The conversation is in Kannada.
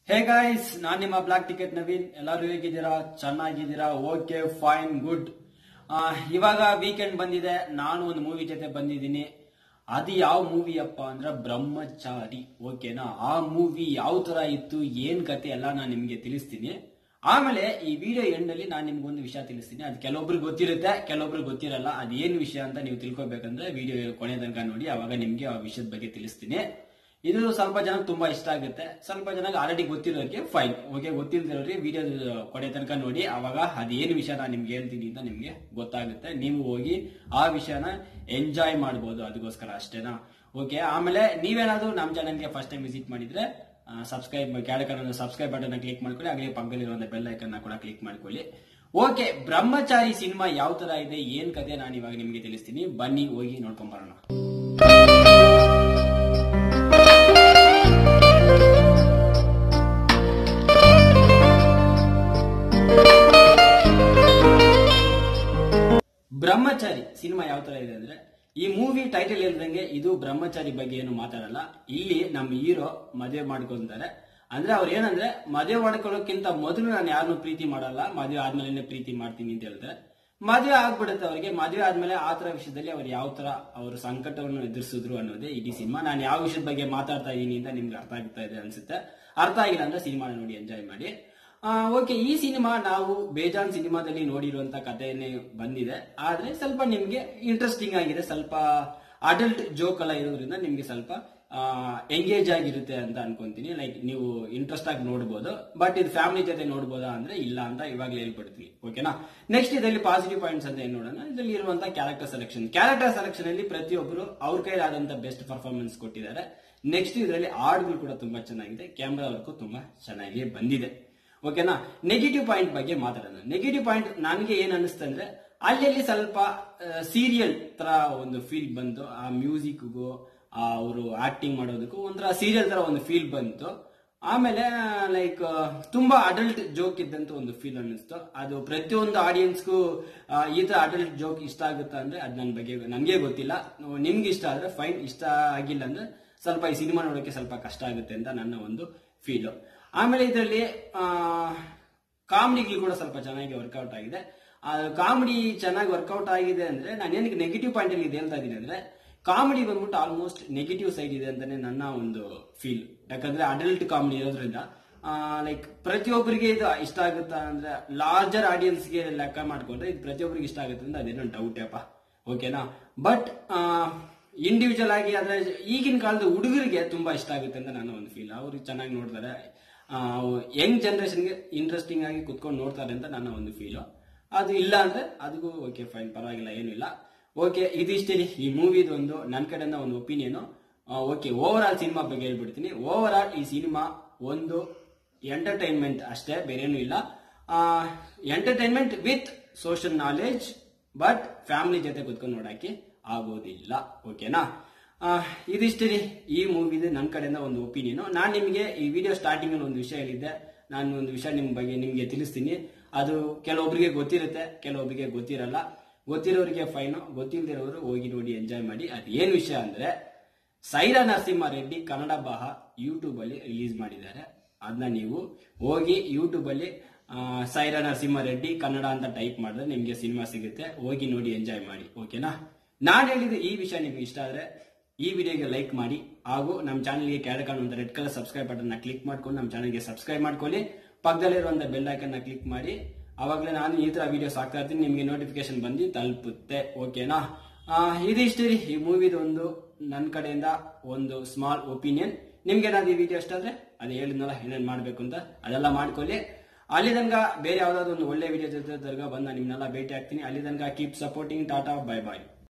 ಹೇ ಗಾಯ್ಸ್ ನಾನ್ ನಿಮ್ಮ ಬ್ಲಾಕ್ ಟಿಕೆಟ್ ನವೀನ್ ಎಲ್ಲರೂ ಹೇಗಿದ್ದೀರಾ ಚೆನ್ನಾಗಿದ್ದೀರಾ ಓಕೆ ಫೈನ್ ಗುಡ್ ಇವಾಗ ವೀಕೆಂಡ್ ಬಂದಿದೆ ನಾನು ಒಂದು ಮೂವಿ ಜೊತೆ ಬಂದಿದ್ದೀನಿ ಅದು ಯಾವ ಮೂವಿ ಅಪ್ಪ ಅಂದ್ರೆ ಬ್ರಹ್ಮಚಾರಿ ಓಕೆನಾ ಆ ಮೂವಿ ಯಾವ ತರ ಇತ್ತು ಏನ್ ಕತೆ ಎಲ್ಲ ನಾನು ನಿಮ್ಗೆ ತಿಳಿಸ್ತೀನಿ ಆಮೇಲೆ ಈ ವಿಡಿಯೋ ಎಂಡ್ ಅಲ್ಲಿ ನಾನು ನಿಮ್ಗೊಂದು ವಿಷಯ ತಿಳಿಸ್ತೀನಿ ಅದು ಕೆಲವೊಬ್ರಿಗೆ ಗೊತ್ತಿರುತ್ತೆ ಕೆಲವೊಬ್ರಿಗೆ ಗೊತ್ತಿರಲ್ಲ ಅದು ಏನ್ ವಿಷಯ ಅಂತ ನೀವು ತಿಳ್ಕೊಬೇಕಂದ್ರೆ ವಿಡಿಯೋ ಕೊನೆ ತನಕ ನೋಡಿ ಅವಾಗ ನಿಮ್ಗೆ ಆ ವಿಷಯದ ಬಗ್ಗೆ ತಿಳಿಸ್ತೀನಿ ಇದು ಸ್ವಲ್ಪ ಜನಕ್ಕೆ ತುಂಬಾ ಇಷ್ಟ ಆಗುತ್ತೆ ಸ್ವಲ್ಪ ಜನಕ್ಕೆ ಆಲ್ರೆಡಿ ಗೊತ್ತಿರೋರಿಗೆ ಫೈನ್ ಓಕೆ ಗೊತ್ತಿಲ್ದಿರೋರಿಗೆ ವಿಡಿಯೋ ಕೊನೆ ತನಕ ನೋಡಿ ಅವಾಗ ಅದೇನು ವಿಷಯ ನಾನು ನಿಮ್ಗೆ ಹೇಳ್ತೀನಿ ಅಂತ ನಿಮ್ಗೆ ಗೊತ್ತಾಗುತ್ತೆ ನೀವು ಹೋಗಿ ಆ ವಿಷಯನ ಎಂಜಾಯ್ ಮಾಡ್ಬೋದು ಅದಕ್ಕೋಸ್ಕರ ಅಷ್ಟೇನಾ ಓಕೆ ಆಮೇಲೆ ನೀವೇನಾದ್ರೂ ನಮ್ಮ ಚಾನಲ್ಗೆ ಫಸ್ಟ್ ಟೈಮ್ ವಿಸಿಟ್ ಮಾಡಿದ್ರೆ ಸಬ್ಸ್ಕ್ರೈಬ್ ಕೆಳಕನ್ನ ಸಬ್ಸ್ಕ್ರೈಬ್ ಬಟನ್ ಕ್ಲಿಕ್ ಮಾಡ್ಕೊಳ್ಳಿ ಹಾಗೆ ಪಕ್ಕದಲ್ಲಿರುವಂತ ಬೆಲ್ ಐಕನ್ ಕೂಡ ಕ್ಲಿಕ್ ಮಾಡ್ಕೊಳ್ಳಿ ಓಕೆ ಬ್ರಹ್ಮಚಾರಿ ಸಿನಿಮಾ ಯಾವ ತರ ಇದೆ ಏನ್ ಕತೆ ನಾನು ಇವಾಗ ನಿಮ್ಗೆ ತಿಳಿಸ್ತೀನಿ ಬನ್ನಿ ಹೋಗಿ ನೋಡ್ಕೊಂಡ್ ಬರೋಣ ಬ್ರಹ್ಮಚಾರಿ ಸಿನಿಮಾ ಯಾವ ತರ ಇದೆ ಅಂದ್ರೆ ಈ ಮೂವಿ ಟೈಟಲ್ ಹೇಳ್ದಂಗೆ ಇದು ಬ್ರಹ್ಮಚಾರಿ ಬಗ್ಗೆ ಏನು ಮಾತಾಡಲ್ಲ ಇಲ್ಲಿ ನಮ್ಮ ಹೀರೋ ಮದುವೆ ಮಾಡ್ಕೊಂತಾರೆ ಅಂದ್ರೆ ಅವ್ರು ಏನಂದ್ರೆ ಮದುವೆ ಮಾಡ್ಕೊಳ್ಳೋಕ್ಕಿಂತ ಮೊದಲು ನಾನು ಯಾರನ್ನು ಪ್ರೀತಿ ಮಾಡಲ್ಲ ಮದುವೆ ಆದ್ಮೇಲೆ ಪ್ರೀತಿ ಮಾಡ್ತೀನಿ ಅಂತ ಹೇಳ್ತಾರೆ ಮದುವೆ ಆಗ್ಬಿಡುತ್ತೆ ಅವರಿಗೆ ಮದುವೆ ಆದ್ಮೇಲೆ ಆ ತರ ವಿಷಯದಲ್ಲಿ ಅವ್ರು ಯಾವ ತರ ಅವ್ರ ಸಂಕಟವನ್ನು ಎದುರಿಸಿದ್ರು ಅನ್ನೋದೇ ಇಡೀ ಸಿನಿಮಾ ನಾನು ಯಾವ ವಿಷಯದ ಬಗ್ಗೆ ಮಾತಾಡ್ತಾ ಇದೀನಿ ಅಂತ ನಿಮ್ಗೆ ಅರ್ಥ ಆಗ್ತಾ ಇದೆ ಅನ್ಸುತ್ತೆ ಅರ್ಥ ಆಗಿಲ್ಲ ಅಂದ್ರೆ ಸಿನಿಮಾ ನೋಡಿ ಎಂಜಾಯ್ ಮಾಡಿ ಓಕೆ ಈ ಸಿನಿಮಾ ನಾವು ಬೇಜಾನ್ ಸಿನಿಮಾದಲ್ಲಿ ನೋಡಿರುವಂತ ಕಥೆಯನ್ನೇ ಬಂದಿದೆ ಆದ್ರೆ ಸ್ವಲ್ಪ ನಿಮ್ಗೆ ಇಂಟ್ರೆಸ್ಟಿಂಗ್ ಆಗಿದೆ ಸ್ವಲ್ಪ ಅಡಲ್ಟ್ ಜೋಕ್ ಎಲ್ಲ ಇರೋದ್ರಿಂದ ನಿಮ್ಗೆ ಸ್ವಲ್ಪ ಎಂಗೇಜ್ ಆಗಿರುತ್ತೆ ಅಂತ ಅನ್ಕೊಂತೀನಿ ಲೈಕ್ ನೀವು ಇಂಟ್ರೆಸ್ಟ್ ಆಗಿ ನೋಡ್ಬೋದು ಬಟ್ ಇದು ಫ್ಯಾಮಿಲಿ ಜೊತೆ ನೋಡ್ಬೋದಾ ಅಂದ್ರೆ ಇಲ್ಲ ಅಂತ ಇವಾಗಲೇ ಹೇಳ್ಬಿಡ್ತೀನಿ ಓಕೆನಾ ನೆಕ್ಸ್ಟ್ ಇದರಲ್ಲಿ ಪಾಸಿಟಿವ್ ಪಾಯಿಂಟ್ಸ್ ಅಂತ ಏನ್ ನೋಡೋಣ ಇದರಲ್ಲಿ ಇರುವಂತ ಕ್ಯಾರೆಕ್ಟರ್ ಸೆಲೆಕ್ಷನ್ ಕ್ಯಾರೆಕ್ಟರ್ ಸೆಲೆಕ್ಷನ್ ಅಲ್ಲಿ ಪ್ರತಿಯೊಬ್ಬರು ಅವ್ರ ಕೈಲಾದಂತ ಬೆಸ್ಟ್ ಪರ್ಫಾರ್ಮೆನ್ಸ್ ಕೊಟ್ಟಿದ್ದಾರೆ ನೆಕ್ಸ್ಟ್ ಇದರಲ್ಲಿ ಹಾಡುಗಳು ಕೂಡ ತುಂಬಾ ಚೆನ್ನಾಗಿದೆ ಕ್ಯಾಮ್ರಾ ವರ್ಕು ತುಂಬಾ ಚೆನ್ನಾಗಿ ಬಂದಿದೆ ಓಕೆನಾ ನೆಗೆಟಿವ್ ಪಾಯಿಂಟ್ ಬಗ್ಗೆ ಮಾತಾಡೋಣ ನೆಗೆಟಿವ್ ಪಾಯಿಂಟ್ ನನಗೆ ಏನ್ ಅನಿಸ್ತು ಅಂದ್ರೆ ಅಲ್ಲಿ ಸ್ವಲ್ಪ ಸೀರಿಯಲ್ ತರ ಒಂದು ಫೀಲ್ ಬಂತು ಆ ಮ್ಯೂಸಿಕ್ಗೂ ಅವರು ಆಕ್ಟಿಂಗ್ ಮಾಡೋದಕ್ಕೂ ಒಂಥರ ಸೀರಿಯಲ್ ತರ ಒಂದು ಫೀಲ್ ಬಂತು ಆಮೇಲೆ ಲೈಕ್ ತುಂಬಾ ಅಡಲ್ಟ್ ಜೋಕ್ ಇದ್ದಂತ ಒಂದು ಫೀಲ್ ಅನ್ನಿಸ್ತು ಅದು ಪ್ರತಿಯೊಂದು ಆಡಿಯನ್ಸ್ಗೂ ಈ ತರ ಅಡಲ್ಟ್ ಜೋಕ್ ಇಷ್ಟ ಆಗುತ್ತಾ ಅಂದ್ರೆ ಅದು ನನ್ನ ಬಗ್ಗೆ ನನಗೆ ಗೊತ್ತಿಲ್ಲ ನಿಮ್ಗೆ ಇಷ್ಟ ಆದ್ರೆ ಫೈನ್ ಇಷ್ಟ ಆಗಿಲ್ಲ ಅಂದ್ರೆ ಸ್ವಲ್ಪ ಈ ಸಿನಿಮಾ ನೋಡೋಕೆ ಸ್ವಲ್ಪ ಕಷ್ಟ ಆಗುತ್ತೆ ಅಂತ ನನ್ನ ಒಂದು ಫೀಲು ಆಮೇಲೆ ಇದರಲ್ಲಿ ಕಾಮಿಡಿಗಳು ಕೂಡ ಸ್ವಲ್ಪ ಚೆನ್ನಾಗಿ ವರ್ಕೌಟ್ ಆಗಿದೆ ಕಾಮಿಡಿ ಚೆನ್ನಾಗಿ ವರ್ಕೌಟ್ ಆಗಿದೆ ಅಂದ್ರೆ ನಾನು ಏನಕ್ಕೆ ನೆಗೆಟಿವ್ ಪಾಯಿಂಟ್ ಅಲ್ಲಿ ಇದು ಹೇಳ್ತಾ ಇದ್ದೀನಿ ಅಂದ್ರೆ ಕಾಮಿಡಿ ಬಂದ್ಬಿಟ್ಟು ಆಲ್ಮೋಸ್ಟ್ ನೆಗೆಟಿವ್ ಸೈಡ್ ಇದೆ ಅಂತಾನೆ ನನ್ನ ಒಂದು ಫೀಲ್ ಯಾಕಂದ್ರೆ ಅಡಲ್ಟ್ ಕಾಮಿಡಿ ಇರೋದ್ರಿಂದ ಲೈಕ್ ಪ್ರತಿಯೊಬ್ಬರಿಗೆ ಇದು ಇಷ್ಟ ಆಗುತ್ತಾ ಅಂದ್ರೆ ಲಾರ್ಜರ್ ಆಡಿಯನ್ಸ್ಗೆ ಲೆಕ್ಕ ಮಾಡ್ಕೊಂಡ್ರೆ ಇದು ಪ್ರತಿಯೊಬ್ಬರಿಗೆ ಇಷ್ಟ ಆಗುತ್ತೆ ಅಂದ್ರೆ ಅದೇನೋ ಡೌಟ್ ಅಪ್ಪ ಓಕೆನಾ ಬಟ್ ಇಂಡಿವಿಜುವಲ್ ಆಗಿ ಆದ್ರೆ ಈಗಿನ ಕಾಲದ ಹುಡುಗರಿಗೆ ತುಂಬಾ ಇಷ್ಟ ಆಗುತ್ತೆ ಅಂತ ನನ್ನ ಒಂದು ಫೀಲ್ ಅವರು ಚೆನ್ನಾಗಿ ನೋಡ್ತಾರೆ ಯಂಗ್ ಜನರೇಷನ್ಗೆ ಇಂಟ್ರೆಸ್ಟಿಂಗ್ ಆಗಿ ಕುತ್ಕೊಂಡು ನೋಡ್ತಾರೆ ಅಂತ ನನ್ನ ಒಂದು ಫೀಲು ಅದು ಇಲ್ಲ ಅಂದ್ರೆ ಅದಕ್ಕೂ ಓಕೆ ಫೈನ್ ಪರವಾಗಿಲ್ಲ ಏನು ಇಲ್ಲ ಓಕೆ ಇದಿಷ್ಟೇ ಈ ಮೂವಿದು ಒಂದು ನನ್ನ ಕಡೆಯಿಂದ ಒಂದು opinion okay overall cinema ಬಗ್ಗೆ ಹೇಳ್ಬಿಡ್ತೀನಿ ಓವರ್ ಆಲ್ ಈ ಸಿನಿಮಾ ಒಂದು ಎಂಟರ್ಟೈನ್ಮೆಂಟ್ ಅಷ್ಟೇ ಬೇರೇನು ಇಲ್ಲ entertainment with social knowledge but family ಜೊತೆ ಕುತ್ಕೊಂಡು ನೋಡಕ್ಕೆ ಆಗೋದಿಲ್ಲ ಓಕೆನಾ ಇದಿಷ್ಟೇ ಈ ಮೂವಿದೆ ನನ್ನ ಕಡೆಯಿಂದ ಒಂದು ಒಪಿನಿಯನ್ ನಾನು ನಿಮಗೆ ಈ ವಿಡಿಯೋ ಸ್ಟಾರ್ಟಿಂಗ್ ಅಲ್ಲಿ ಒಂದು ವಿಷಯ ಹೇಳಿದ್ದೆ ನಾನು ಒಂದು ವಿಷಯ ನಿಮ್ ಬಗ್ಗೆ ನಿಮ್ಗೆ ತಿಳಿಸ್ತೀನಿ ಅದು ಕೆಲವೊಬ್ಬರಿಗೆ ಗೊತ್ತಿರುತ್ತೆ ಕೆಲವೊಬ್ಬರಿಗೆ ಗೊತ್ತಿರಲ್ಲ ಗೊತ್ತಿರೋರಿಗೆ ಫೈನು ಗೊತ್ತಿಲ್ದಿರೋರು ಹೋಗಿ ನೋಡಿ ಎಂಜಾಯ್ ಮಾಡಿ ಅದು ಏನ್ ವಿಷಯ ಅಂದ್ರೆ ಸೈರಾ ನರಸಿಂಹ ರೆಡ್ಡಿ ಕನ್ನಡ ಬಾಹ ಯೂಟ್ಯೂಬ್ ಅಲ್ಲಿ ರಿಲೀಸ್ ಮಾಡಿದ್ದಾರೆ ಅದನ್ನ ನೀವು ಹೋಗಿ ಯೂಟ್ಯೂಬ್ ಅಲ್ಲಿ ಸೈರಾ ನರಸಿಂಹ ರೆಡ್ಡಿ ಕನ್ನಡ ಅಂತ ಟೈಪ್ ಮಾಡಿದ್ರೆ ನಿಮ್ಗೆ ಸಿನಿಮಾ ಸಿಗುತ್ತೆ ಹೋಗಿ ನೋಡಿ ಎಂಜಾಯ್ ಮಾಡಿ ಓಕೆನಾ ನಾನು ಹೇಳಿದ ಈ ವಿಷಯ ನಿಮ್ಗೆ ಇಷ್ಟ ಆದ್ರೆ ಈ ವಿಡಿಯೋಗೆ ಲೈಕ್ ಮಾಡಿ ಹಾಗೂ ನಮ್ಮ ಚಾನಲ್ಗೆ ಕೆಳಗೆ ಕಾಣುವಂತ red colour subscribe button click ಮಾಡ್ಕೊಂಡು ನಮ್ಮ ಚಾನಲ್ಗೆ ಸಬ್ಸ್ಕ್ರೈಬ್ ಮಾಡ್ಕೊಳ್ಳಿ ಪಕ್ಕದಲ್ಲಿರುವಂತ ಬೆಲ್ ಐಕನ್ ಕ್ಲಿಕ್ ಮಾಡಿ ಅವಾಗಲೇ ನಾನು ಈ ತರ ವಿಡಿಯೋಸ್ ಹಾಕ್ತಾ ಇರ್ತೀನಿ ನಿಮಗೆ ನೋಟಿಫಿಕೇಶನ್ ಬಂದು ತಲುಪುತ್ತೆ ಓಕೆನಾ ಇದಿಷ್ಟೇ ರೀ ಈ ಮೂವಿದ ಒಂದು ನನ್ನ ಕಡೆಯಿಂದ ಒಂದು ಸ್ಮಾಲ್ ಒಪಿನಿಯನ್ ನಿಮ್ಗೆ ಏನಾದ್ರು ಈ ವಿಡಿಯೋ ಇಷ್ಟ ಆದ್ರೆ ಅದು ಹೇಳಿದ್ನಲ್ಲ ಏನೇನು ಮಾಡ್ಬೇಕು ಅಂತ ಅದೆಲ್ಲ ಮಾಡ್ಕೊಳ್ಳಿ ಅಲ್ಲಿ ತನಕ ಬೇರೆ ಯಾವ್ದಾದ್ರು ಒಂದು ಒಳ್ಳೆ ವಿಡಿಯೋ ಜೊತೆ ಬಂದು ನಿಮ್ನೆಲ್ಲ ಭೇಟಿ ಆಗ್ತೀನಿ ಅಲ್ಲಿ ತನಕ ಕೀಪ್ ಸಪೋರ್ಟಿಂಗ್ ಟಾಟಾ ಬೈ ಬಾಯ್